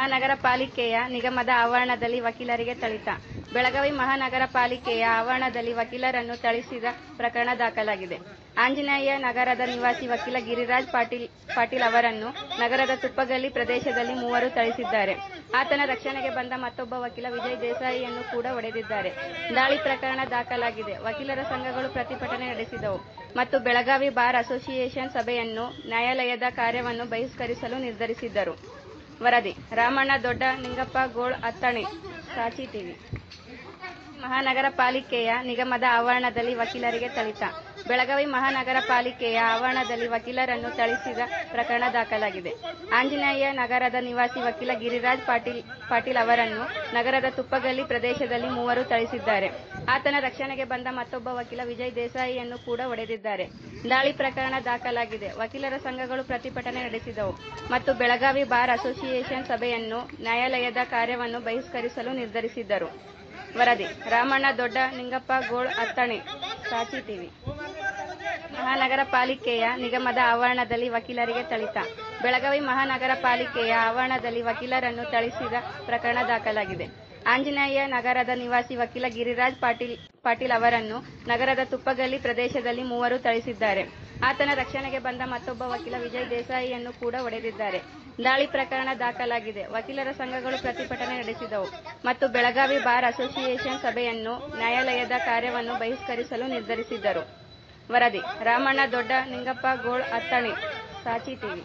ಮಹಾನಗರ ಪಾಲಿಕೆಯ ನಿಗಮದ ಆವರಣದಲ್ಲಿ ವಕೀಲರಿಗೆ ಥಳಿತ ಬೆಳಗಾವಿ ಮಹಾನಗರ ಪಾಲಿಕೆಯ ಆವರಣದಲ್ಲಿ ವಕೀಲರನ್ನು ಥಳಿಸಿದ ಪ್ರಕರಣ ದಾಖಲಾಗಿದೆ ಆಂಜನೇಯ ನಗರದ ನಿವಾಸಿ ವಕೀಲ ಗಿರಿರಾಜ್ ಪಾಟೀಲ್ ಪಾಟೀಲ್ ಅವರನ್ನು ನಗರದ ತುಪ್ಪಗಲ್ಲಿ ಪ್ರದೇಶದಲ್ಲಿ ಮೂವರು ಥಳಿಸಿದ್ದಾರೆ ಆತನ ರಕ್ಷಣೆಗೆ ಬಂದ ಮತ್ತೊಬ್ಬ ವಕೀಲ ವಿಜಯ್ ದೇಸಾಯಿಯನ್ನು ಕೂಡ ಹೊಡೆದಿದ್ದಾರೆ ದಾಳಿ ಪ್ರಕರಣ ದಾಖಲಾಗಿದೆ ವಕೀಲರ ಸಂಘಗಳು ಪ್ರತಿಭಟನೆ ನಡೆಸಿದವು ಮತ್ತು ಬೆಳಗಾವಿ ಬಾರ್ ಅಸೋಸಿಯೇಷನ್ ಸಭೆಯನ್ನು ನ್ಯಾಯಾಲಯದ ಕಾರ್ಯವನ್ನು ಬಹಿಷ್ಕರಿಸಲು ನಿರ್ಧರಿಸಿದ್ದರು ವರದಿ ರಾಮಣ್ಣ ದೊಡ್ಡ ನಿಂಗಪ್ಪ ಗೋಳ್ ಅತ್ತಣಿ ಸಾಚಿ ಟಿವಿ ಮಹಾನಗರ ಪಾಲಿಕೆಯ ನಿಗಮದ ಆವರಣದಲ್ಲಿ ವಕೀಲರಿಗೆ ಥಳಿತ ಬೆಳಗಾವಿ ಮಹಾನಗರ ಪಾಲಿಕೆಯ ಆವರಣದಲ್ಲಿ ವಕೀಲರನ್ನು ಥಳಿಸಿದ ಪ್ರಕರಣ ದಾಖಲಾಗಿದೆ ಆಂಜನೇಯ ನಗರದ ನಿವಾಸಿ ವಕೀಲ ಗಿರಿರಾಜ್ ಪಾಟೀಲ್ ಪಾಟೀಲ್ ಅವರನ್ನು ನಗರದ ತುಪ್ಪಗಲ್ಲಿ ಪ್ರದೇಶದಲ್ಲಿ ಮೂವರು ಥಳಿಸಿದ್ದಾರೆ ಆತನ ರಕ್ಷಣೆಗೆ ಬಂದ ಮತ್ತೊಬ್ಬ ವಕೀಲ ವಿಜಯ್ ದೇಸಾಯಿಯನ್ನು ಕೂಡ ಹೊಡೆದಿದ್ದಾರೆ ದಾಳಿ ಪ್ರಕರಣ ದಾಖಲಾಗಿದೆ ವಕೀಲರ ಸಂಘಗಳು ಪ್ರತಿಭಟನೆ ನಡೆಸಿದವು ಮತ್ತು ಬೆಳಗಾವಿ ಬಾರ್ ಅಸೋಸಿಯೇಷನ್ ಸಭೆಯನ್ನು ನ್ಯಾಯಾಲಯದ ಕಾರ್ಯವನ್ನು ಬಹಿಷ್ಕರಿಸಲು ನಿರ್ಧರಿಸಿದ್ದರು ವರದಿ ರಾಮಣ್ಣ ದೊಡ್ಡ ನಿಂಗಪ್ಪ ಗೋಳ್ ಅತ್ತಣಿ ಸಾಚಿ ಟಿವಿ ಮಹಾನಗರ ಪಾಲಿಕೆಯ ನಿಗಮದ ಆವರಣದಲ್ಲಿ ವಕೀಲರಿಗೆ ಥಳಿತ ಬೆಳಗಾವಿ ಮಹಾನಗರ ಪಾಲಿಕೆಯ ಆವರಣದಲ್ಲಿ ವಕೀಲರನ್ನು ಥಳಿಸಿದ ಪ್ರಕರಣ ದಾಖಲಾಗಿದೆ ಆಂಜನೇಯ ನಗರದ ನಿವಾಸಿ ವಕೀಲ ಗಿರಿರಾಜ್ ಪಾಟೀಲ್ ಪಾಟೀಲ್ ಅವರನ್ನು ನಗರದ ತುಪ್ಪಗಲ್ಲಿ ಪ್ರದೇಶದಲ್ಲಿ ಮೂವರು ಥಳಿಸಿದ್ದಾರೆ ಆತನ ರಕ್ಷಣೆಗೆ ಬಂದ ಮತ್ತೊಬ್ಬ ವಕೀಲ ವಿಜಯ್ ದೇಸಾಯಿಯನ್ನು ಕೂಡ ಹೊಡೆದಿದ್ದಾರೆ ದಾಳಿ ಪ್ರಕರಣ ದಾಖಲಾಗಿದೆ ವಕೀಲರ ಸಂಘಗಳು ಪ್ರತಿಭಟನೆ ನಡೆಸಿದವು ಮತ್ತು ಬೆಳಗಾವಿ ಬಾರ್ ಅಸೋಸಿಯೇಷನ್ ಸಭೆಯನ್ನು ನ್ಯಾಯಾಲಯದ ಕಾರ್ಯವನ್ನು ಬಹಿಷ್ಕರಿಸಲು ನಿರ್ಧರಿಸಿದ್ದರು ವರದಿ ರಾಮಣ್ಣ ದೊಡ್ಡ ನಿಂಗಪ್ಪ ಗೋಳ್ ಅತ್ತಣಿ ಸಾಚಿ ಟಿವಿ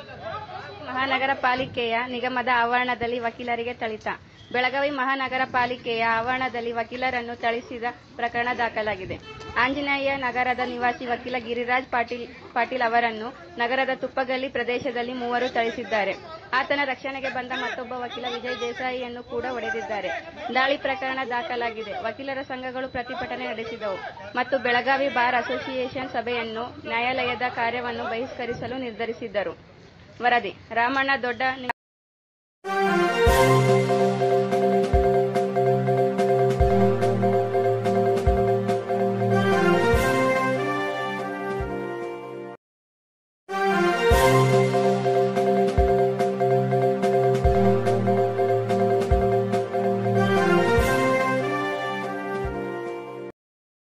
ಮಹಾನಗರ ಪಾಲಿಕೆಯ ನಿಗಮದ ಆವರಣದಲ್ಲಿ ವಕೀಲರಿಗೆ ಥಳಿತ ಬೆಳಗಾವಿ ಮಹಾನಗರ ಪಾಲಿಕೆಯ ಆವರಣದಲ್ಲಿ ವಕೀಲರನ್ನು ಥಳಿಸಿದ ಪ್ರಕರಣ ದಾಖಲಾಗಿದೆ ಆಂಜನೇಯ ನಗರದ ನಿವಾಸಿ ವಕೀಲ ಗಿರಿರಾಜ್ ಪಾಟೀಲ್ ಪಾಟೀಲ್ ಅವರನ್ನು ನಗರದ ತುಪ್ಪಗಲ್ಲಿ ಪ್ರದೇಶದಲ್ಲಿ ಮೂವರು ಥಳಿಸಿದ್ದಾರೆ ಆತನ ರಕ್ಷಣೆಗೆ ಬಂದ ಮತ್ತೊಬ್ಬ ವಕೀಲ ವಿಜಯ್ ದೇಸಾಯಿಯನ್ನು ಕೂಡ ಹೊಡೆದಿದ್ದಾರೆ ದಾಳಿ ಪ್ರಕರಣ ದಾಖಲಾಗಿದೆ ವಕೀಲರ ಸಂಘಗಳು ಪ್ರತಿಭಟನೆ ನಡೆಸಿದವು ಮತ್ತು ಬೆಳಗಾವಿ ಬಾರ್ ಅಸೋಸಿಯೇಷನ್ ಸಭೆಯನ್ನು ನ್ಯಾಯಾಲಯದ ಕಾರ್ಯವನ್ನು ಬಹಿಷ್ಕರಿಸಲು ನಿರ್ಧರಿಸಿದ್ದರು ವರದಿ ರಾಮಣ್ಣ ದೊಡ್ಡ